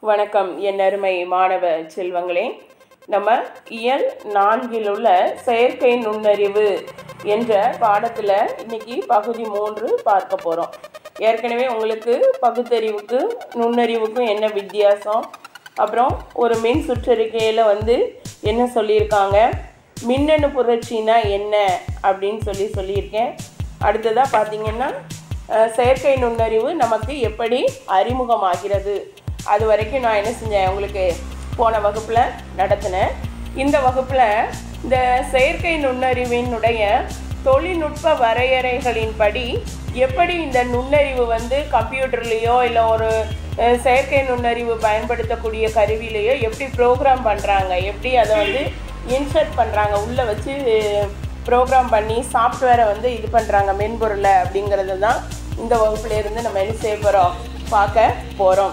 வணக்கம் என் அருமை மாணவ செல்வங்களே நம்ம இயல் நான்கில் உள்ள செயற்கை நுண்ணறிவு என்ற பாடத்தில் இன்னைக்கு பகுதி மூன்று பார்க்க போகிறோம் ஏற்கனவே உங்களுக்கு பகுத்தறிவுக்கு நுண்ணறிவுக்கும் என்ன வித்தியாசம் அப்புறம் ஒரு மின் சுற்றறிக்கையில் வந்து என்ன சொல்லியிருக்காங்க மின்னணு புரட்சினா என்ன அப்படின்னு சொல்லி சொல்லியிருக்கேன் அடுத்ததாக பார்த்தீங்கன்னா அஹ், செயற்கை நுண்ணறிவு நமக்கு எப்படி அறிமுகமாகிறது அது வரைக்கும் நான் என்ன செஞ்சேன் உங்களுக்கு போன வகுப்பில் நடத்தினேன் இந்த வகுப்பில் இந்த செயற்கை நுண்ணறிவினுடைய தொழில்நுட்ப வரையறைகளின்படி எப்படி இந்த நுண்ணறிவு வந்து கம்ப்யூட்டர்லேயோ இல்லை ஒரு அஹ், செயற்கை நுண்ணறிவு பயன்படுத்தக்கூடிய கருவியிலையோ எப்படி ப்ரோக்ராம் பண்ணுறாங்க எப்படி அதை வந்து இன்சர்ட் பண்ணுறாங்க உள்ளே வச்சு ப்ரோக்ராம் பண்ணி சாஃப்ட்வேரை வந்து இது பண்ணுறாங்க மென்பொருளை அப்படிங்கிறது தான் இந்த வகுப்புல இருந்து நம்ம என்ன செய்ய போகிறோம் பார்க்க போகிறோம்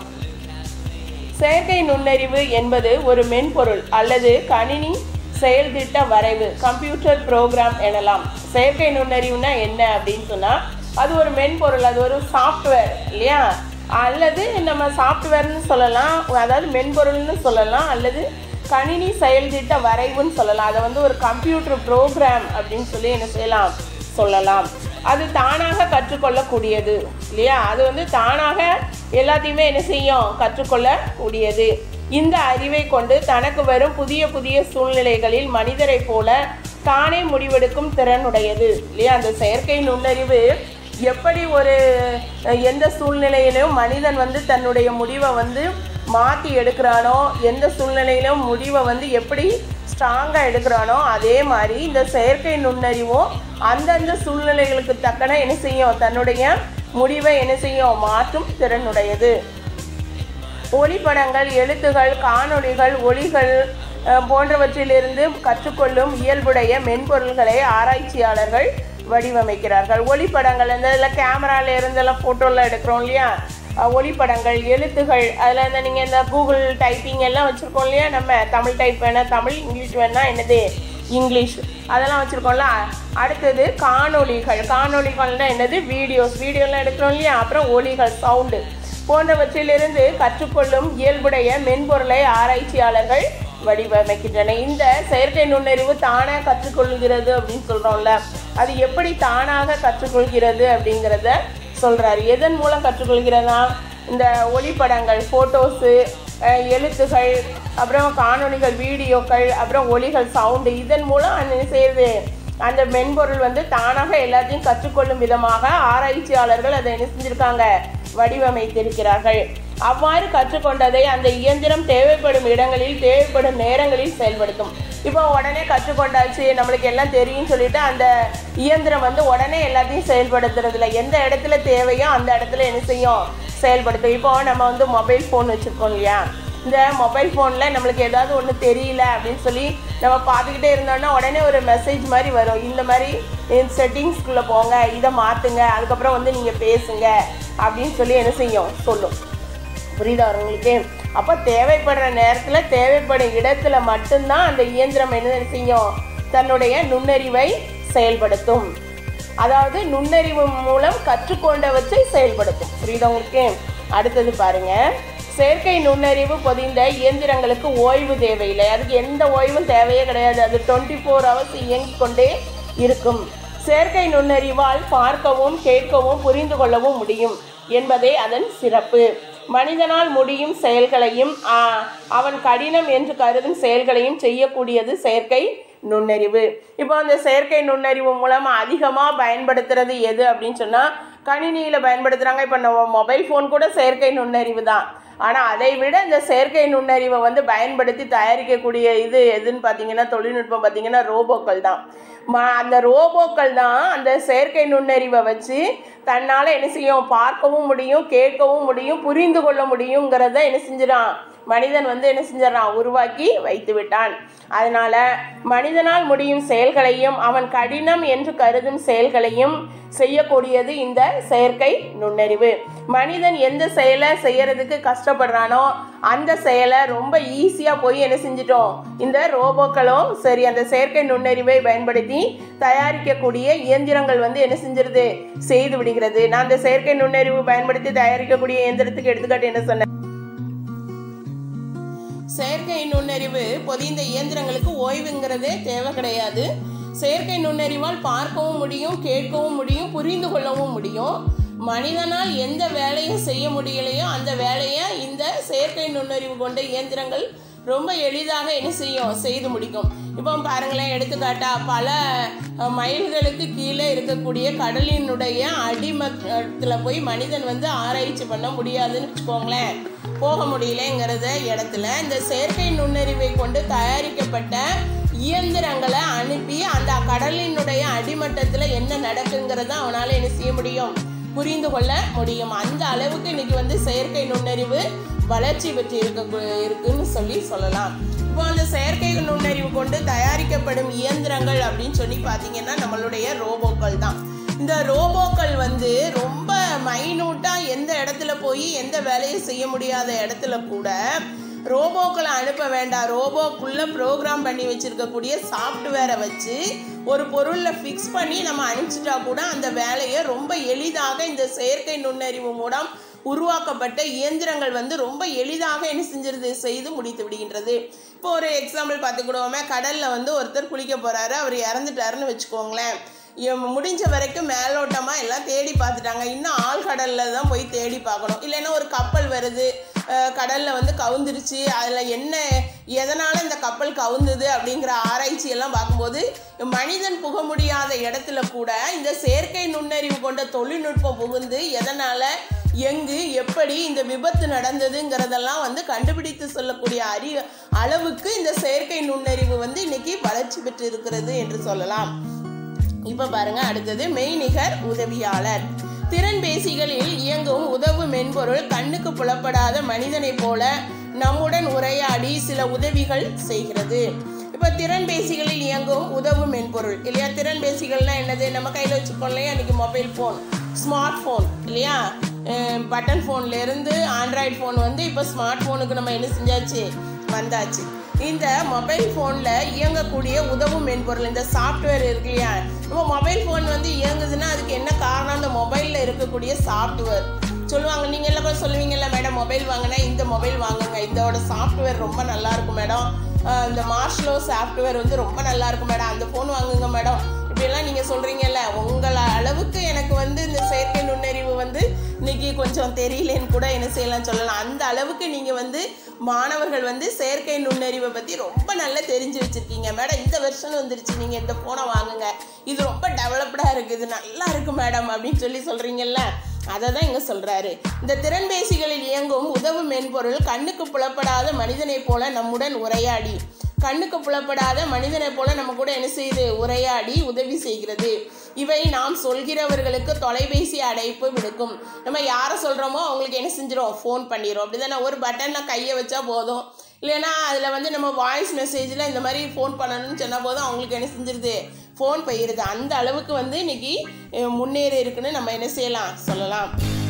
செயற்கை நுண்ணறிவு என்பது ஒரு மென்பொருள் அல்லது கணினி செயல்திட்ட வரைவு கம்ப்யூட்டர் ப்ரோக்ராம் எனலாம் செயற்கை நுண்ணறிவுனா என்ன அப்படின்னு சொன்னால் அது ஒரு மென்பொருள் அது ஒரு சாஃப்ட்வேர் இல்லையா அல்லது நம்ம சாஃப்ட்வேர்னு சொல்லலாம் அதாவது மென்பொருள்னு சொல்லலாம் அல்லது கணினி செயல்திட்ட வரைவுன்னு சொல்லலாம் அதை வந்து ஒரு கம்ப்யூட்டர் ப்ரோக்ராம் அப்படின்னு சொல்லி என்ன செய்யலாம் சொல்லலாம் அது தானாக கற்றுக்கொள்ளக்கூடியது இல்லையா அது வந்து தானாக எல்லாத்தையுமே என்ன செய்யும் கற்றுக்கொள்ளக்கூடியது இந்த அறிவை கொண்டு தனக்கு வரும் புதிய புதிய சூழ்நிலைகளில் மனிதரைப் போல தானே முடிவெடுக்கும் திறனுடையது இல்லையா அந்த செயற்கை நுண்ணறிவு எப்படி ஒரு அஹ், எந்த சூழ்நிலையிலும் மனிதன் வந்து தன்னுடைய முடிவை வந்து மாற்றி எடுக்கிறானோ எந்த சூழ்நிலையிலும் முடிவை வந்து எப்படி ஸ்ட்ராங்காக எடுக்கிறானோ அதே மாதிரி இந்த செயற்கை நுண்ணறிவும் அந்தந்த சூழ்நிலைகளுக்கு தக்கன என்ன செய்யும் தன்னுடைய முடிவை என்ன செய்யும் மாற்றும் திறனுடையது ஒளிப்படங்கள் எழுத்துகள் காணொளிகள் ஒளிகள் அஹ், போன்றவற்றிலிருந்து கற்றுக்கொள்ளும் இயல்புடைய மென்பொருள்களை ஆராய்ச்சியாளர்கள் வடிவமைக்கிறார்கள் ஒளிப்படங்கள் இந்த இதில் கேமரால இருந்தெல்லாம் ஃபோட்டோலாம் எடுக்கிறோம் இல்லையா அஹ், ஒளிப்படங்கள் எழுத்துகள் அதில் இந்த நீங்கள் இந்த கூகுள் டைப்பிங் எல்லாம் வச்சுருக்கோம் இல்லையா நம்ம தமிழ் டைப் வேணால் தமிழ் இங்கிலீஷ் வேணால் என்னது இங்கிலீஷ் அதெல்லாம் வச்சுருக்கோம்ல அடுத்தது காணொளிகள் காணொளிகள்னா என்னது வீடியோஸ் வீடியோலாம் எடுக்கிறோம் இல்லையா அப்புறம் ஒளிகள் சவுண்டு போன்றவற்றிலிருந்து கற்றுக்கொள்ளும் இயல்புடைய மென்பொருளை ஆராய்ச்சியாளர்கள் வடிவமைக்கின்றன இந்த செயற்கை நுண்ணறிவு தானாக கற்றுக்கொள்கிறது அப்படின்னு சொல்கிறோம்ல அது எப்படி தானாக கற்றுக்கொள்கிறது அப்படிங்கிறத சொல்கிறாரு எதன் மூலம் கற்றுக்கொள்கிறதா இந்த ஒளிப்படங்கள் ஃபோட்டோஸு எழுத்துகள் அப்புறம் காணொளிகள் வீடியோக்கள் அப்புறம் ஒலிகள் சவுண்டு இதன் மூலம் அந்த என்ன செய்யுது அந்த மென்பொருள் வந்து தானாக எல்லாத்தையும் கற்றுக்கொள்ளும் விதமாக ஆராய்ச்சியாளர்கள் அதை என்ன செஞ்சுருக்காங்க வடிவமைத்திருக்கிறார்கள் அவ்வாறு கற்றுக்கொண்டதை அந்த இயந்திரம் தேவைப்படும் இடங்களில் தேவைப்படும் நேரங்களில் செயல்படுத்தும் இப்போ உடனே கற்றுக்கொண்டாச்சு நம்மளுக்கு எல்லாம் தெரியும்னு சொல்லிட்டு அந்த இயந்திரம் வந்து உடனே எல்லாத்தையும் செயல்படுத்துறதில்ல எந்த இடத்துல தேவையோ அந்த இடத்துல என்ன செய்யும் செயல்படுத்தும் இப்போ நம்ம வந்து மொபைல் ஃபோன் வச்சுருக்கோம் இல்லையா இந்த மொபைல் ஃபோனில் நம்மளுக்கு ஏதாவது ஒன்று தெரியல அப்படின்னு சொல்லி நம்ம பார்த்துக்கிட்டே இருந்தோம்னா உடனே ஒரு மெசேஜ் மாதிரி வரும் இந்த மாதிரி செட்டிங்ஸ்குள்ளே போங்க இதை மாற்றுங்க அதுக்கப்புறம் வந்து நீங்கள் பேசுங்க அப்படின்னு சொல்லி என்ன செய்யும் சொல்லும் புரியுதா உங்களுக்கு அப்போ தேவைப்படுற நேரத்தில் தேவைப்படும் இடத்துல மட்டும்தான் அந்த இயந்திரம் என்ன செய்யும் தன்னுடைய நுண்ணறிவை செயல்படுத்தும் அதாவது நுண்ணறிவு மூலம் கற்றுக்கொண்டவற்றை செயல்படுத்தும் புரியுதா உங்களுக்கு அடுத்தது பாருங்க செயற்கை நுண்ணறிவு பொதிந்த இயந்திரங்களுக்கு ஓய்வு தேவையில்லை அதுக்கு எந்த ஓய்வும் தேவையே கிடையாது அது டுவெண்ட்டி ஃபோர் ஹவர்ஸ் இயங்கிக் கொண்டே இருக்கும் செயற்கை நுண்ணறிவால் பார்க்கவும் கேட்கவும் புரிந்து கொள்ளவும் முடியும் என்பதே அதன் சிறப்பு மனிதனால் முடியும் செயல்களையும் ஆ, அவன் கடினம் என்று கருதும் செயல்களையும் செய்யக்கூடியது செயற்கை நுண்ணறிவு இப்போ அந்த செயற்கை நுண்ணறிவு மூலமாக அதிகமாக பயன்படுத்துறது எது அப்படின்னு சொன்னால் கணினியில் பயன்படுத்துகிறாங்க இப்போ நம்ம மொபைல் ஃபோன் கூட செயற்கை நுண்ணறிவு தான் ஆனால் அதை விட இந்த செயற்கை நுண்ணறிவை வந்து பயன்படுத்தி தயாரிக்கக்கூடிய இது எதுன்னு பார்த்தீங்கன்னா தொழில்நுட்பம் பார்த்தீங்கன்னா ரோபோக்கள் தான் ம அந்த ரோபோக்கள் தான் அந்த செயற்கை நுண்ணறிவை வச்சு தன்னால் என்ன செய்யும் பார்க்கவும் முடியும் கேட்கவும் முடியும் புரிந்து கொள்ள முடியுங்கிறத என்ன செஞ்சிடான் மனிதன் வந்து என்ன செஞ்சிடறான் உருவாக்கி வைத்து விட்டான் அதனால மனிதனால் முடியும் செயல்களையும் அவன் கடினம் என்று கருதும் செயல்களையும் செய்யக்கூடியது இந்த செயற்கை நுண்ணறிவு மனிதன் எந்த செயலை செய்யறதுக்கு கஷ்டப்படுறானோ அந்த செயலை ரொம்ப ஈஸியாக போய் என்ன செஞ்சிட்டோம் இந்த ரோபோக்களும் சரி அந்த செயற்கை நுண்ணறிவை பயன்படுத்தி தயாரிக்கக்கூடிய இயந்திரங்கள் வந்து என்ன செஞ்சிருது செய்து விடுகிறது நான் அந்த செயற்கை நுண்ணறிவு பயன்படுத்தி தயாரிக்கக்கூடிய இயந்திரத்துக்கு எடுத்துக்காட்டு என்ன சொன்னேன் செயற்கை நுண்ணறிவு பொதிந்த இயந்திரங்களுக்கு ஓய்வுங்கிறதே தேவை கிடையாது செயற்கை நுண்ணறிவால் பார்க்கவும் முடியும் கேட்கவும் முடியும் புரிந்து கொள்ளவும் முடியும் மனிதனால் எந்த வேலையும் செய்ய முடியலையோ அந்த வேலையை இந்த செயற்கை நுண்ணறிவு கொண்ட இயந்திரங்கள் ரொம்ப எளிதாக என்ன செய்யும் செய்து முடிக்கும் இப்போ பாருங்களேன் எடுத்துக்காட்டா பல அஹ், மைல்களுக்கு கீழே இருக்கக்கூடிய கடலினுடைய அடிமத்தில் போய் மனிதன் வந்து ஆராய்ச்சி பண்ண முடியாதுன்னு வச்சுக்கோங்களேன் போக முடியலங்கிறத இடத்துல இந்த செயற்கை நுண்ணறிவை கொண்டு தயாரிக்கப்பட்ட இயந்திரங்களை அனுப்பி அந்த கடலினுடைய அடிமட்டத்தில் என்ன நடக்குங்கிறத அவனால் என்ன செய்ய முடியும் புரிந்து கொள்ள முடியும் அந்த அளவுக்கு இன்னைக்கு வந்து செயற்கை நுண்ணறிவு வளர்ச்சி பெற்று இருக்க இருக்குன்னு சொல்லி சொல்லலாம் இப்போ அந்த செயற்கை நுண்ணறிவு கொண்டு தயாரிக்கப்படும் இயந்திரங்கள் அப்படின்னு சொல்லி பார்த்தீங்கன்னா நம்மளுடைய ரோபோக்கள் தான் இந்த ரோபோக்கள் வந்து ரொம்ப மைனூட்டாக எந்த இடத்துல போய் எந்த வேலையை செய்ய முடியாத இடத்துல கூட ரோபோக்களை அனுப்ப வேண்டாம் ரோபோக்குள்ளே ப்ரோக்ராம் பண்ணி வச்சுருக்கக்கூடிய சாஃப்ட்வேரை வச்சு ஒரு பொருளில் ஃபிக்ஸ் பண்ணி நம்ம அனுப்பிச்சிட்டா கூட அந்த வேலையை ரொம்ப எளிதாக இந்த செயற்கை நுண்ணறிவு மூலம் உருவாக்கப்பட்ட இயந்திரங்கள் வந்து ரொம்ப எளிதாக என்ன செஞ்சிருது செய்து முடித்து விடுகின்றது இப்போ ஒரு எக்ஸாம்பிள் பார்த்துக்கிடுவோமே கடலில் வந்து ஒருத்தர் குளிக்க போகிறாரு அவர் இறந்துட்டாருன்னு வச்சுக்கோங்களேன் இவன் முடிஞ்ச வரைக்கும் மேலோட்டமாக எல்லாம் தேடி பார்த்துட்டாங்க இன்னும் ஆழ்கடலில் தான் போய் தேடி பார்க்கணும் இல்லைன்னா ஒரு கப்பல் வருது கடலில் வந்து கவுந்துருச்சு அதில் என்ன எதனால் இந்த கப்பல் கவுந்தது அப்படிங்கிற ஆராய்ச்சி எல்லாம் பார்க்கும்போது மனிதன் புக முடியாத இடத்துல கூட இந்த செயற்கை நுண்ணறிவு கொண்ட தொழில்நுட்பம் புகுந்து எதனால் எங்கு எப்படி இந்த விபத்து நடந்ததுங்கிறதெல்லாம் வந்து கண்டுபிடித்து சொல்லக்கூடிய அறி அளவுக்கு இந்த செயற்கை நுண்ணறிவு வந்து இன்னைக்கு வளர்ச்சி பெற்று இருக்கிறது என்று சொல்லலாம் இப்போ பாருங்க அடுத்தது மெய்நிகர் உதவியாளர் திறன்பேசிகளில் இயங்கும் உதவு மென்பொருள் கண்ணுக்கு புலப்படாத மனிதனைப் போல நம்முடன் உரையாடி சில உதவிகள் செய்கிறது இப்போ திறன்பேசிகளில் இயங்கும் உதவு மென்பொருள் இல்லையா திறன்பேசிகள்னா என்னது நம்ம கையில் வச்சுக்கோம் இல்லையா இன்னைக்கு மொபைல் ஃபோன் ஸ்மார்ட் ஃபோன் இல்லையா பட்டன் ஃபோன்லேருந்து ஆண்ட்ராய்டு ஃபோன் வந்து இப்போ ஸ்மார்ட் ஃபோனுக்கு நம்ம என்ன செஞ்சாச்சு வந்தாச்சு இந்த மொபைல் ஃபோனில் இயங்கக்கூடிய உதவும் மென்பொருள் இந்த சாஃப்ட்வேர் இருக்கு இல்லையா நம்ம மொபைல் ஃபோன் வந்து இயங்குதுன்னா அதுக்கு என்ன காரணம் அந்த மொபைலில் இருக்கக்கூடிய சாஃப்ட்வேர் சொல்லுவாங்க நீங்கள் எல்லாம் கூட சொல்லுவீங்கல்ல மேடம் மொபைல் வாங்கினா இந்த மொபைல் வாங்குங்க இதோட சாஃப்ட்வேர் ரொம்ப நல்லா இருக்கும் மேடம் அஹ் இந்த மார்ஷ்லோ சாஃப்ட்வேர் வந்து ரொம்ப நல்லா இருக்கும் மேடம் அந்த ஃபோன் வாங்குங்க மேடம் இப்படியெல்லாம் நீங்கள் சொல்கிறீங்கல்ல உங்களை அளவுக்கு எனக்கு வந்து இந்த செயற்கை நுண்ணறிவு வந்து இன்னைக்கு கொஞ்சம் தெரியலன்னு கூட என்ன செய்யலாம் சொல்லலாம் அந்த அளவுக்கு நீங்கள் வந்து மாணவர்கள் வந்து செயற்கை நுண்ணறிவை பற்றி ரொம்ப நல்லா தெரிஞ்சு வச்சுருக்கீங்க மேடம் இந்த வெர்ஷன் வந்துருச்சு நீங்கள் இந்த ஃபோனை வாங்குங்க இது ரொம்ப டெவலப்டாக இருக்குது இது நல்லா இருக்கு மேடம் அப்படின்னு சொல்லி சொல்கிறீங்கல்ல அதை தான் இங்கே சொல்கிறாரு இந்த திறன்பேசிகளில் இயங்கும் உதவு மென்பொருள் கண்ணுக்கு புலப்படாத மனிதனைப் போல நம்முடன் உரையாடி கண்ணுக்கு புலப்படாத மனிதனைப் போல நம்ம கூட என்ன செய்யுது உரையாடி உதவி செய்கிறது இவை நாம் சொல்கிறவர்களுக்கு தொலைபேசி அழைப்பு விடுக்கும் நம்ம யாரை சொல்கிறோமோ அவங்களுக்கு என்ன செஞ்சிடும் ஃபோன் பண்ணிடும் அப்படி தானே ஒரு பட்டனில் கையை வச்சா போதும் இல்லைன்னா அதில் வந்து நம்ம வாய்ஸ் மெசேஜில் இந்த மாதிரி ஃபோன் பண்ணணும்னு சொன்ன போதும் அவங்களுக்கு என்ன செஞ்சிருது ஃபோன் போயிருது அந்த அளவுக்கு வந்து இன்னைக்கு அஹ், முன்னேறி இருக்குன்னு நம்ம என்ன செய்யலாம் சொல்லலாம்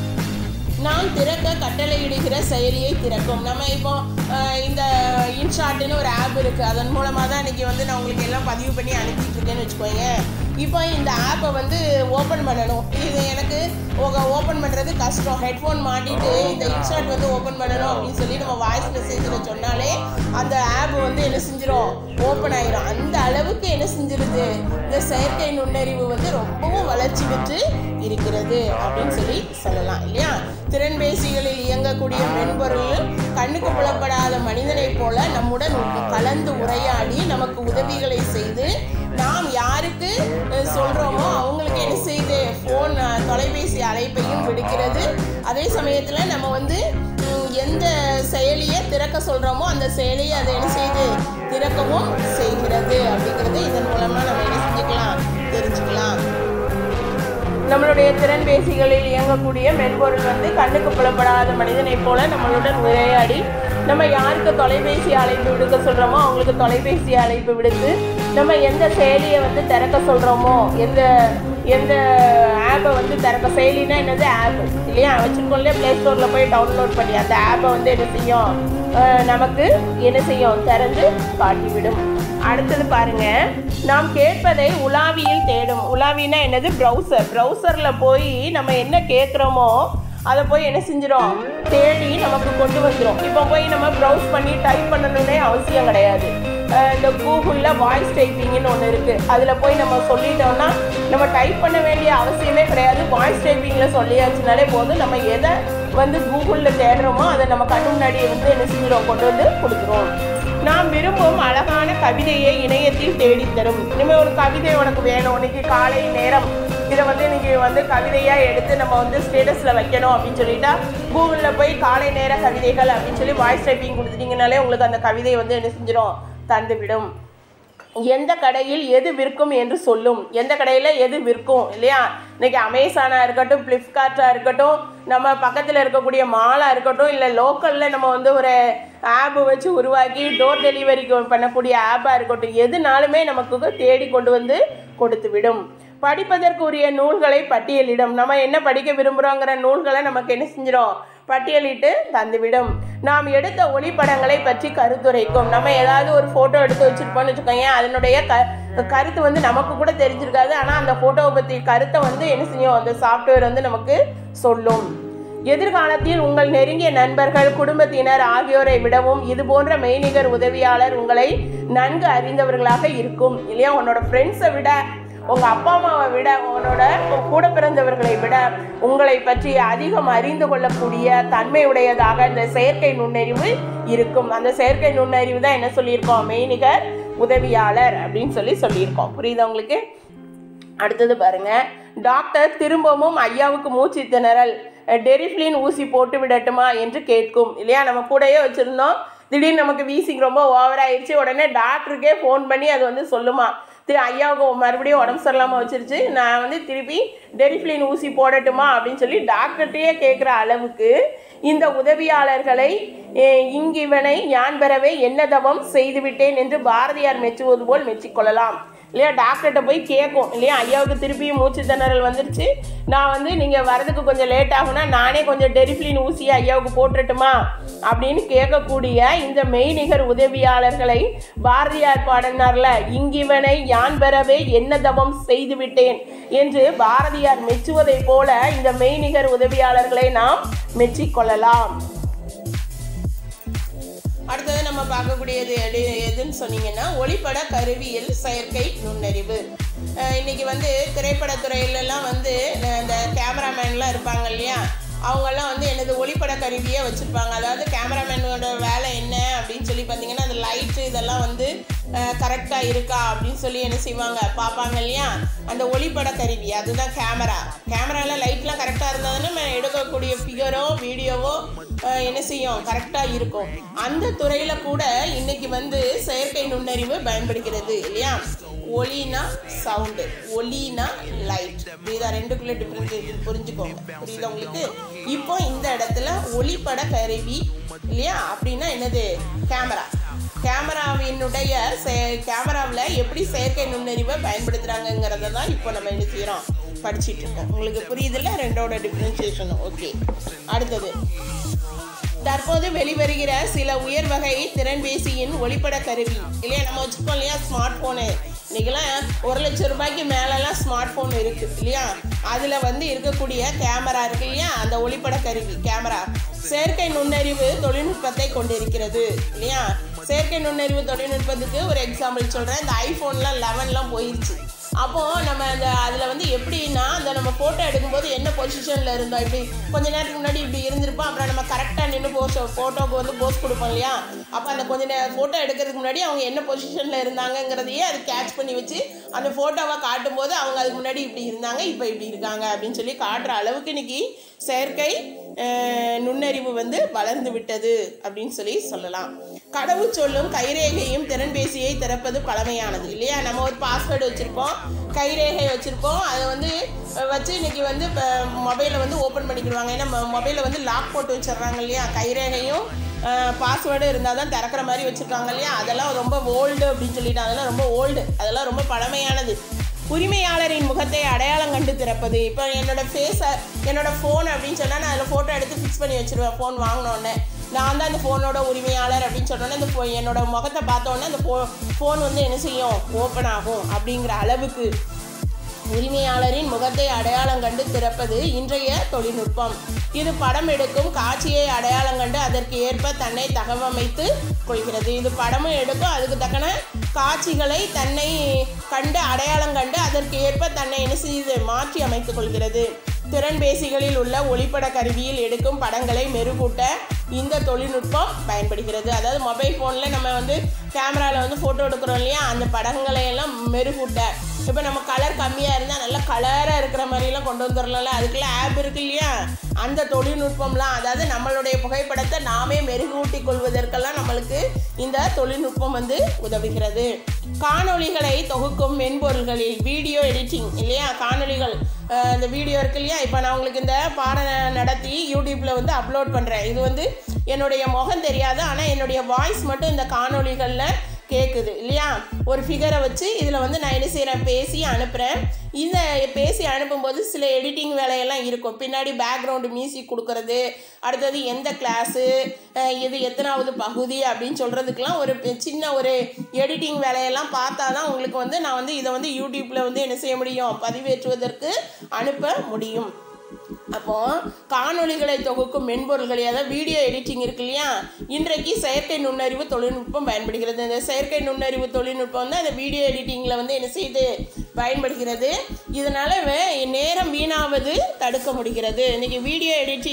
நாம் திறக்க கட்டளையிடுகிற செயலியை திறக்கும் நம்ம இப்போ அஹ், இந்த இன்ஷாட்டுன்னு ஒரு ஆப் இருக்குது அதன் மூலமாக தான் இன்றைக்கி வந்து நான் உங்களுக்கு எல்லாம் பதிவு பண்ணி அனுப்பிட்டு இருக்கேன்னு வச்சுக்கோங்க இப்போ இந்த ஆப்பை வந்து ஓப்பன் பண்ணணும் இது எனக்கு ஓப்பன் பண்ணுறது கஷ்டம் ஹெட்ஃபோன் மாட்டிட்டு இந்த இன்ஷாட் வந்து ஓப்பன் பண்ணணும் அப்படின்னு சொல்லி நம்ம வாய்ஸ் மெசேஜில் சொன்னாலே அந்த ஆப் வந்து என்ன செஞ்சிடும் ஓப்பன் ஆயிரும் அந்த அளவுக்கு என்ன செஞ்சிருது இந்த செயற்கை நுண்ணறிவு வந்து ரொம்பவும் வளர்ச்சி பெற்று இருக்கிறது அப்படின்னு சொல்லி சொல்லலாம் இல்லையா திறன்பேசிகளில் இயங்கக்கூடிய மென்பொருள் கண்ணுக்கு புலப்படாத மனிதனைப் போல நம்முடன் கலந்து உரையாடி நமக்கு உதவிகளை செய்து நாம் யாருக்கு அஹ், சொல்றோமோ அவங்களுக்கு என்ன செய்யுது ஃபோன் தொலைபேசி அழைப்பையும் விடுக்கிறது அதே சமயத்தில் நம்ம வந்து ம், எந்த செயலியை திறக்க சொல்கிறோமோ அந்த செயலியை அதை என்ன செய்யுது திறக்கவும் செய்கிறது அப்படிங்கிறது இதன் மூலமாக நம்ம என்ன செஞ்சுக்கலாம் தெரிஞ்சுக்கலாம் நம்மளுடைய திறன்பேசிகளில் இயங்கக்கூடிய மென்பொருள் வந்து கண்ணுக்கு புலப்படாத மனிதனைப் போல நம்மளுடன் உரையாடி நம்ம யாருக்கு தொலைபேசி அழைப்பு விடுக்க சொல்கிறோமோ அவங்களுக்கு தொலைபேசி அழைப்பு விடுத்து நம்ம எந்த செயலியை வந்து திறக்க சொல்கிறோமோ எந்த எந்த ஆப்பை வந்து திறக்க செயலினா என்னது ஆப் இல்லையா வச்சுருக்கோம்ல ப்ளே ஸ்டோரில் போய் டவுன்லோட் பண்ணி அந்த ஆப்பை வந்து என்ன செய்யும் அஹ் நமக்கு என்ன செய்யும் திறந்து காட்டிவிடும் அடுத்தது பாருங்க நாம் கேட்பதை உலாவியில் தேடும் உலாவினா என்னது ப்ரௌசர் ப்ரௌசரில் போய் நம்ம என்ன கேட்குறோமோ அதை போய் என்ன செஞ்சிடும் தேடி நமக்கு கொண்டு வந்துடும் இப்போ போய் நம்ம ப்ரௌஸ் பண்ணி டைப் பண்ணணும்னே அவசியம் கிடையாது அஹ் இந்த கூகுளில் வாய்ஸ் டைப்பிங்னு ஒன்று இருக்குது அதில் போய் நம்ம சொல்லிட்டோம்னா நம்ம டைப் பண்ண வேண்டிய அவசியமே கிடையாது வாய்ஸ் டைப்பிங்கில் சொல்லியாச்சுனாலே போதும் நம்ம எதை வந்து கூகுளில் தேடுறோமோ அதை நம்ம கண்ணு முன்னாடி வந்து என்ன செஞ்சிடும் கொண்டு வந்து கொடுத்துரும் நாம் விரும்பும் அழகான கவிதையை இணையத்தில் தேடித் தரும் இனிமேல் ஒரு கவிதை உனக்கு வேணும் இன்னைக்கு காலை நேரம் இதை வந்து இன்னைக்கு வந்து கவிதையாக எடுத்து நம்ம வந்து ஸ்டேட்டஸில் வைக்கணும் அப்படின்னு சொல்லிட்டா கூகுளில் போய் காலை நேர கவிதைகள் அப்படின்னு சொல்லி வாய்ஸ் டைப்பிங் கொடுத்துட்டீங்கனாலே உங்களுக்கு அந்த கவிதை வந்து என்ன செஞ்சிடும் தந்துவிடும் எந்த கடையில் எது விற்கும் என்று சொல்லும் எந்த கடையில் எது விற்கும் இல்லையா இன்னைக்கு அமேசானாக இருக்கட்டும் ஃப்ளிப்கார்ட்டாக இருக்கட்டும் நம்ம பக்கத்தில் இருக்கக்கூடிய மாலாக இருக்கட்டும் இல்லை லோக்கலில் நம்ம வந்து ஒரு ஆப் வச்சு உருவாக்கி டோர் டெலிவரிக்கு பண்ணக்கூடிய ஆப்பாக இருக்கட்டும் எதுனாலுமே நமக்கு தேடி கொண்டு வந்து கொடுத்து விடும் படிப்பதற்குரிய நூல்களை பட்டியலிடும் நம்ம என்ன படிக்க விரும்புகிறோங்கிற நூல்களை நமக்கு என்ன செஞ்சிடும் பட்டியலிட்டு தந்துவிடும் நாம் எடுத்த ஒளிப்படங்களை பற்றி கருத்துரைக்கும் நம்ம ஏதாவது ஒரு ஃபோட்டோ எடுத்து வச்சுருப்போம்னு வச்சுக்கோங்க அதனுடைய க கருத்து வந்து நமக்கு கூட தெரிஞ்சிருக்காது ஆனால் அந்த ஃபோட்டோவை பற்றி கருத்தை வந்து என்ன செய்யும் அந்த சாஃப்ட்வேர் வந்து நமக்கு சொல்லும் எதிர்காலத்தில் உங்கள் நெருங்கிய நண்பர்கள் குடும்பத்தினர் ஆகியோரை விடவும் இது போன்ற மெய்நிகர் உதவியாளர் உங்களை நன்கு அறிந்தவர்களாக இருக்கும் இல்லையா உன்னோட ஃப்ரெண்ட்ஸை விட உங்கள் அப்பா அம்மாவை விட உன்னோட கூட பிறந்தவர்களை விட உங்களை பற்றி அதிகம் அறிந்து கொள்ளக்கூடிய தன்மையுடையதாக இந்த செயற்கை நுண்ணறிவு இருக்கும் அந்த செயற்கை நுண்ணறிவு தான் என்ன சொல்லியிருக்கோம் மெய்நிகர் உதவியாளர் அப்படின்னு சொல்லி சொல்லியிருக்கோம் புரியுதா உங்களுக்கு அடுத்தது பாருங்க டாக்டர் திரும்பவும் ஐயாவுக்கு மூச்சு திணறல் டெரிஃப்ளின் ஊசி போட்டு விடட்டுமா என்று கேட்கும் இல்லையா நம்ம கூடயே வச்சுருந்தோம் திடீர்னு நமக்கு வீசிங் ரொம்ப ஓவர் ஆயிடுச்சு உடனே டாக்டருக்கே ஃபோன் பண்ணி அது வந்து சொல்லுமா திரு ஐயாவுக்கு மறுபடியும் உடம்பு சரியில்லாமல் வச்சிருச்சு நான் வந்து திருப்பி டெரிஃப்ளின் ஊசி போடட்டுமா அப்படின்னு சொல்லி டாக்டர்கிட்டயே கேட்குற அளவுக்கு இந்த உதவியாளர்களை eh, இங்கிவனை யான் பெறவே என்ன தவம் செய்துவிட்டேன் என்று பாரதியார் மெச்சுவது போல் மெச்சிக்கொள்ளலாம் இல்லையா டாக்டர்கிட்ட போய் கேட்கும் இல்லையா ஐயாவுக்கு திருப்பியும் மூச்சு திணறல் வந்துருச்சு நான் வந்து நீங்கள் வரதுக்கு கொஞ்சம் லேட் ஆகும்னா நானே கொஞ்சம் டெரிஃப்ளின் ஊசியை ஐயாவுக்கு போட்டுட்டுமா அப்படின்னு கேட்கக்கூடிய இந்த மெய்நிகர் உதவியாளர்களை பாரதியார் பாடினார்ல இங்கிவனை யான் பெறவே என்ன தவம் செய்து விட்டேன் என்று பாரதியார் மெச்சுவதைப் போல இந்த மெய்நிகர் உதவியாளர்களை நாம் மெச்சிக்கொள்ளலாம் அடுத்தது நம்ம பார்க்கக்கூடியது எது எதுன்னு சொன்னீங்கன்னா ஒளிப்பட கருவியில் செயற்கை நுண்ணறிவு அஹ் இன்னைக்கு வந்து திரைப்படத்துறையிலலாம் வந்து அஹ் இந்த கேமராமேன்லாம் இருப்பாங்க இல்லையா அவங்கெல்லாம் வந்து எனது ஒளிப்பட கருவியை வச்சுருப்பாங்க அதாவது கேமராமேனோட வேலை என்ன அப்படின்னு சொல்லி பார்த்தீங்கன்னா அந்த லைட்டு இதெல்லாம் வந்து கரெக்டாக இருக்கா அப்படின்னு சொல்லி என்ன செய்வாங்க பார்ப்பாங்க இல்லையா அந்த ஒளிப்பட கருவி அதுதான் கேமரா கேமராவில் லைட்லாம் கரெக்டாக இருந்தால் தானே நம்ம எடுக்கக்கூடிய ஃபிகரோ வீடியோவோ அஹ், என்ன செய்யும் கரெக்டாக இருக்கும் அந்த துறையில் கூட இன்னைக்கு வந்து செயற்கை நுண்ணறிவு பயன்படுகிறது இல்லையா ஒலினா சவுண்டு ஒலினா லைட் புரியுதா ரெண்டுக்குள்ள டிஃப்ரென்ஸ் புரிஞ்சுக்கோங்க புரியுதா உங்களுக்கு இப்போ இந்த இடத்துல ஒளிப்பட கருவி இல்லையா அப்படின்னா என்னது கேமரா கேமராவினுடைய கேமராவில் எப்படி செயற்கை நுண்ணறிவை பயன்படுத்துகிறாங்கங்கிறத தான் இப்போ நம்ம என்ன செய்கிறோம் படிச்சிட்டு இருக்கோம் உங்களுக்கு புரியுதுல்ல ரெண்டோட டிஃப்ரென்சியேஷனும் ஓகே அடுத்தது தற்போது வெளிவருகிற சில உயர் வகை திறன்பேசியின் ஒளிப்பட கருவி இல்லையா நம்ம வச்சுருக்கோம் இல்லையா ஸ்மார்ட் ஃபோனு இன்றைக்கெல்லாம் ஒரு லட்சம் ரூபாய்க்கு மேலெல்லாம் ஸ்மார்ட் ஃபோன் இருக்குது இல்லையா அதில் வந்து இருக்கக்கூடிய கேமரா இருக்கு இல்லையா அந்த ஒளிப்பட கருவி கேமரா செயற்கை நுண்ணறிவு தொழில்நுட்பத்தை கொண்டிருக்கிறது இல்லையா செயற்கை நுண்ணறிவு தொழில்நுட்பத்துக்கு ஒரு எக்ஸாம்பிள் சொல்கிறேன் இந்த ஐஃபோன்லாம் லெவன்லாம் போயிருச்சு அப்போது நம்ம அந்த அதில் வந்து எப்படின்னா அந்த நம்ம ஃபோட்டோ எடுக்கும்போது என்ன பொசிஷனில் இருந்தோம் இப்படி கொஞ்ச நேரத்துக்கு முன்னாடி இப்படி இருந்திருப்போம் அப்புறம் நம்ம கரெக்டாக நின்று போஸ் ஃபோட்டோக்கு வந்து போஸ் கொடுப்போம் இல்லையா அப்போ அந்த கொஞ்ச நேரம் ஃபோட்டோ எடுக்கிறதுக்கு முன்னாடி அவங்க என்ன பொசிஷனில் இருந்தாங்கங்கிறதையே அது கேட்ச் பண்ணி வச்சு அந்த ஃபோட்டோவை காட்டும்போது அவங்க அதுக்கு முன்னாடி இப்படி இருந்தாங்க இப்போ இப்படி இருக்காங்க அப்படின்னு சொல்லி காட்டுற அளவுக்கு இன்னைக்கு செயற்கை அஹ், நுண்ணறிவு வந்து வளர்ந்து விட்டது அப்படின்னு சொல்லி சொல்லலாம் கடவுள் சொல்லும் கைரேகையும் திறன்பேசியை திறப்பது பழமையானது இல்லையா நம்ம ஒரு பாஸ்வேர்டு வச்சுருப்போம் கைரேகை வச்சுருப்போம் அதை வந்து அஹ், வச்சு இன்னைக்கு வந்து இப்போ மொபைலை வந்து ஓப்பன் பண்ணிக்கிடுவாங்க ஏன்னா மொபைலில் வந்து லாக் போட்டு வச்சிடுறாங்க இல்லையா கைரேகையும் பாஸ்வேர்டு இருந்தால் தான் திறக்கிற மாதிரி வச்சுருக்காங்க இல்லையா அதெல்லாம் ரொம்ப ஓல்டு அப்படின்னு சொல்லிட்டு அதெல்லாம் ரொம்ப ஓல்டு அதெல்லாம் ரொம்ப பழமையானது உரிமையாளரின் முகத்தை அடையாளம் கண்டு திறப்பது இப்போ என்னோட ஃபேஸை என்னோட ஃபோன் அப்படின்னு சொன்னால் நான் அதில் ஃபோட்டோ எடுத்து ஃபிக்ஸ் பண்ணி வச்சிருவேன் ஃபோன் வாங்கினோடனே நான் தான் அந்த ஃபோனோட உரிமையாளர் அப்படின்னு சொன்னோன்னே அந்த phone- என்னோட முகத்தை பார்த்தோன்னே அந்த ஃபோ ஃபோன் வந்து என்ன செய்யும் ஓப்பன் ஆகும் அப்படிங்கிற அளவுக்கு உரிமையாளரின் முகத்தை அடையாளம் கண்டு திறப்பது இன்றைய தொழில்நுட்பம் இது படம் எடுக்கும் காட்சியை அடையாளம் கண்டு அதற்கு ஏற்ப தன்னை தகவமைத்து கொள்கிறது இது படமும் எடுக்கும் அதுக்கு தக்கன காட்சிகளை தன்னை கண்டு அடையாளம் கண்டு அதற்கு ஏற்ப தன்னை என்ன செய்து மாற்றி அமைத்துக் கொள்கிறது திறன்பேசிகளில் உள்ள ஒளிப்பட கருவியில் எடுக்கும் படங்களை மெருகூட்ட இந்த தொழில்நுட்பம் பயன்படுகிறது அதாவது மொபைல் ஃபோனில் நம்ம வந்து கேமராவில் வந்து ஃபோட்டோ எடுக்கிறோம் இல்லையா அந்த படங்களை எல்லாம் மெருகூட்ட இப்போ நம்ம கலர் கம்மியாக இருந்தால் நல்லா கலராக இருக்கிற மாதிரிலாம் கொண்டு வந்துடலாம்ல அதுக்கெல்லாம் ஆப் இருக்கு இல்லையா அந்த தொழில்நுட்பம்லாம் அதாவது நம்மளுடைய புகைப்படத்தை நாமே மெருகூட்டி கொள்வதற்கெல்லாம் நம்மளுக்கு இந்த தொழில்நுட்பம் வந்து உதவுகிறது காணொளிகளை தொகுக்கும் மென்பொருள்களில் வீடியோ எடிட்டிங் இல்லையா காணொளிகள் அஹ், இந்த வீடியோ இருக்கு இல்லையா இப்போ நான் உங்களுக்கு இந்த பாடம் நடத்தி யூடியூப்பில் வந்து அப்லோட் பண்ணுறேன் இது வந்து என்னுடைய முகம் தெரியாது ஆனால் என்னுடைய வாய்ஸ் மட்டும் இந்த காணொளிகளில் கேட்குது இல்லையா ஒரு ஃபிகரை வச்சு இதில் வந்து நான் என்ன செய்கிறேன் பேசி அனுப்புகிறேன் இந்த பேசி அனுப்பும்போது சில எடிட்டிங் வேலையெல்லாம் இருக்கும் பின்னாடி பேக்ரவுண்டு மியூசிக் கொடுக்கறது அடுத்தது எந்த கிளாஸு இது எத்தனாவது பகுதி அப்படின்னு சொல்கிறதுக்கெலாம் ஒரு பெ- சின்ன ஒரு எடிட்டிங் வேலையெல்லாம் பார்த்தா தான் உங்களுக்கு வந்து நான் வந்து இதை வந்து யூடியூப்பில் வந்து என்ன செய்ய முடியும் பதிவேற்றுவதற்கு அனுப்ப முடியும் அப்போ காணொளிகளை தொகுக்கும் மென்பொருள்கள் அதாவது வீடியோ எடிட்டிங் இருக்கு இல்லையா இன்றைக்கு செயற்கை நுண்ணறிவு தொழில்நுட்பம் பயன்படுகிறது இந்த செயற்கை நுண்ணறிவு தொழில்நுட்பம் வந்து அந்த வீடியோ எடிட்டிங்கில் வந்து என்ன செய்யுது பயன்படுகிறது இதனால வே- நேரம் வீணாவது தடுக்க முடிகிறது இன்னைக்கு வீடியோ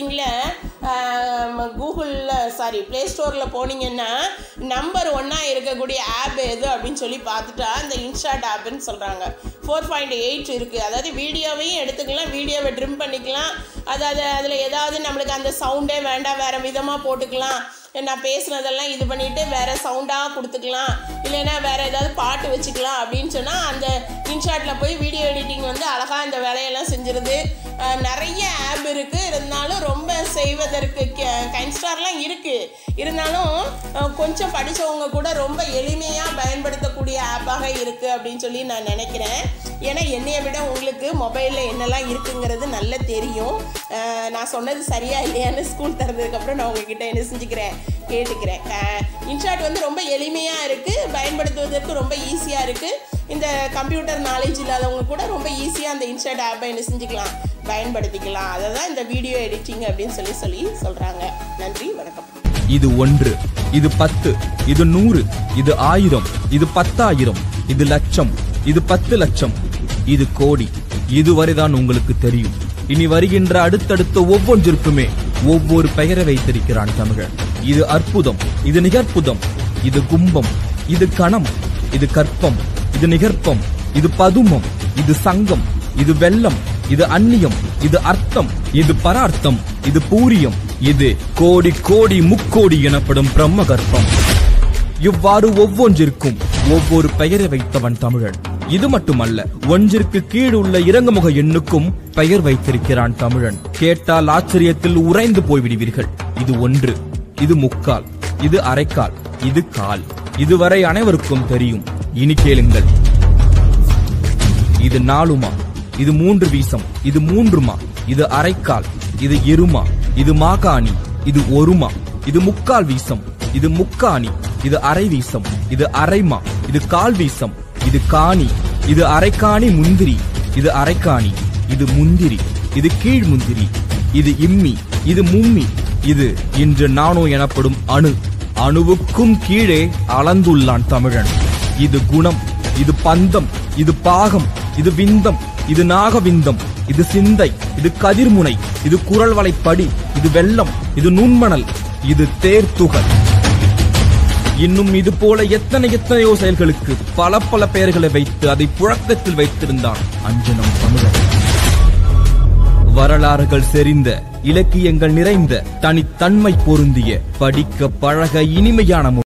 எடிட்டிங்கில் கூகுளில் சாரி ப்ளே ஸ்டோரில் போனீங்கன்னா நம்பர் ஒன்றா இருக்கக்கூடிய ஆப் எது அப்படின்னு சொல்லி பார்த்துட்டா இந்த இன்ஸ்டாட் ஆப்னு சொல்கிறாங்க ஃபோர் பாயிண்ட் எயிட் இருக்குது அதாவது வீடியோவையும் எடுத்துக்கலாம் வீடியோவை ட்ரிம் பண்ணிக்கலாம் அதாவது அதில் ஏதாவது நம்மளுக்கு அந்த சவுண்டே வேண்டாம் வேறு விதமாக போட்டுக்கலாம் நான் பேசுனதெல்லாம் இது பண்ணிவிட்டு வேறு சவுண்டாக கொடுத்துக்கலாம் இல்லைன்னா வேறு ஏதாவது பாட்டு வச்சுக்கலாம் அப்படின்னு சொன்னால் அந்த இன்ஷாட்டில் போய் வீடியோ எடிட்டிங் வந்து அழகாக இந்த வேலையெல்லாம் செஞ்சிருது அஹ் நிறைய ஆப் இருக்குது இருந்தாலும் ரொம்ப செய்வதற்கு கைன்ஸ்டார்லாம் இருக்குது இருந்தாலும் அஹ் கொஞ்சம் படித்தவங்க கூட ரொம்ப எளிமையாக பயன்படுத்தக்கூடிய ஆப்பாக இருக்குது அப்படின்னு சொல்லி நான் நினைக்கிறேன் ஏன்னா என்னைய விட உங்களுக்கு மொபைலில் என்னெல்லாம் இருக்குங்கிறது நல்லா தெரியும் அஹ் நான் சொன்னது சரியா இல்லையான்னு ஸ்கூல் திறந்ததுக்கப்புறம் நான் உங்ககிட்ட என்ன செஞ்சுக்கிறேன் கேட்டுக்கிறேன் இன்ஷாட் வந்து ரொம்ப எளிமையாக இருக்குது பயன்படுத்துவதற்கு ரொம்ப ஈஸியாக இருக்குது இந்த கம்ப்யூட்டர் நாலேஜ் இல்லாதவங்க கூட ரொம்ப ஈஸியாக அந்த இன்ஷாட் ஆப்பை என்ன செஞ்சுக்கலாம் பயன்படுத்திக்கலாம் அதை தான் இந்த வீடியோ எடிட்டிங் அப்படின்னு சொல்லி சொல்லி சொல்கிறாங்க நன்றி வணக்கம் இது ஒன்று இது பத்து இது நூறு இது ஆயிரம் இது பத்தாயிரம் இது லட்சம் இது பத்து லட்சம் இது கோடி இதுவரைதான் உங்களுக்கு தெரியும் இனி வருகின்ற அடுத்தடுத்த ஒவ்வொன்றிற்குமே ஒவ்வொரு பெயரை வைத்திருக்கிறான் தமிழன் இது அற்புதம் இது நிகற்புதம் இது கும்பம் இது கணம் இது கற்பம் இது நிகர்ப்பம் இது பதுமம் இது சங்கம் இது வெள்ளம் இது அந்நியம் இது அர்த்தம் இது பரார்த்தம் இது பூரியம் இது கோடி கோடி முக்கோடி எனப்படும் பிரம்ம கர்ப்பம் இவ்வாறு ஒவ்வொன்றிற்கும் ஒவ்வொரு பெயரை வைத்தவன் தமிழன் இது மட்டுமல்ல ஒன்றிற்கு கீழ் உள்ள இறங்குமுக எண்ணுக்கும் பெயர் வைத்திருக்கிறான் தமிழன் கேட்டால் ஆச்சரியத்தில் உறைந்து போய்விடுவீர்கள் இது ஒன்று இது முக்கால் இது அரைக்கால் இது கால் இதுவரை அனைவருக்கும் தெரியும் இனி கேளுங்கள் இது நாலுமா இது மூன்று வீசம் இது மூன்றுமா இது அரைக்கால் இது இருமா இது மாகாணி இது ஒருமா இது முக்கால் வீசம் இது முக்காணி இது அரை வீசம் இது அரைமா இது கால் வீசம் இது காணி இது அரைக்காணி முந்திரி இது அரைக்காணி இது முந்திரி இது கீழ் முந்திரி இது இம்மி இது மும்மி இது இன்று நானோ எனப்படும் அணு அணுவுக்கும் கீழே அளந்துள்ளான் தமிழன் இது குணம் இது பந்தம் இது பாகம் இது விந்தம் இது நாகவிந்தம் இது சிந்தை இது கதிர்முனை இது குரல் வலைப்படி இது வெள்ளம் இது நுண்மணல் இது தேர்த்துகள் இன்னும் இது போல எத்தனை எத்தனையோ செயல்களுக்கு பல பல பெயர்களை வைத்து அதை புழக்கத்தில் வைத்திருந்தான் அஞ்சனம் தமிழன் வரலாறுகள் செறிந்த இலக்கியங்கள் நிறைந்த தனித்தன்மை பொருந்திய படிக்க பழக இனிமையான மொழி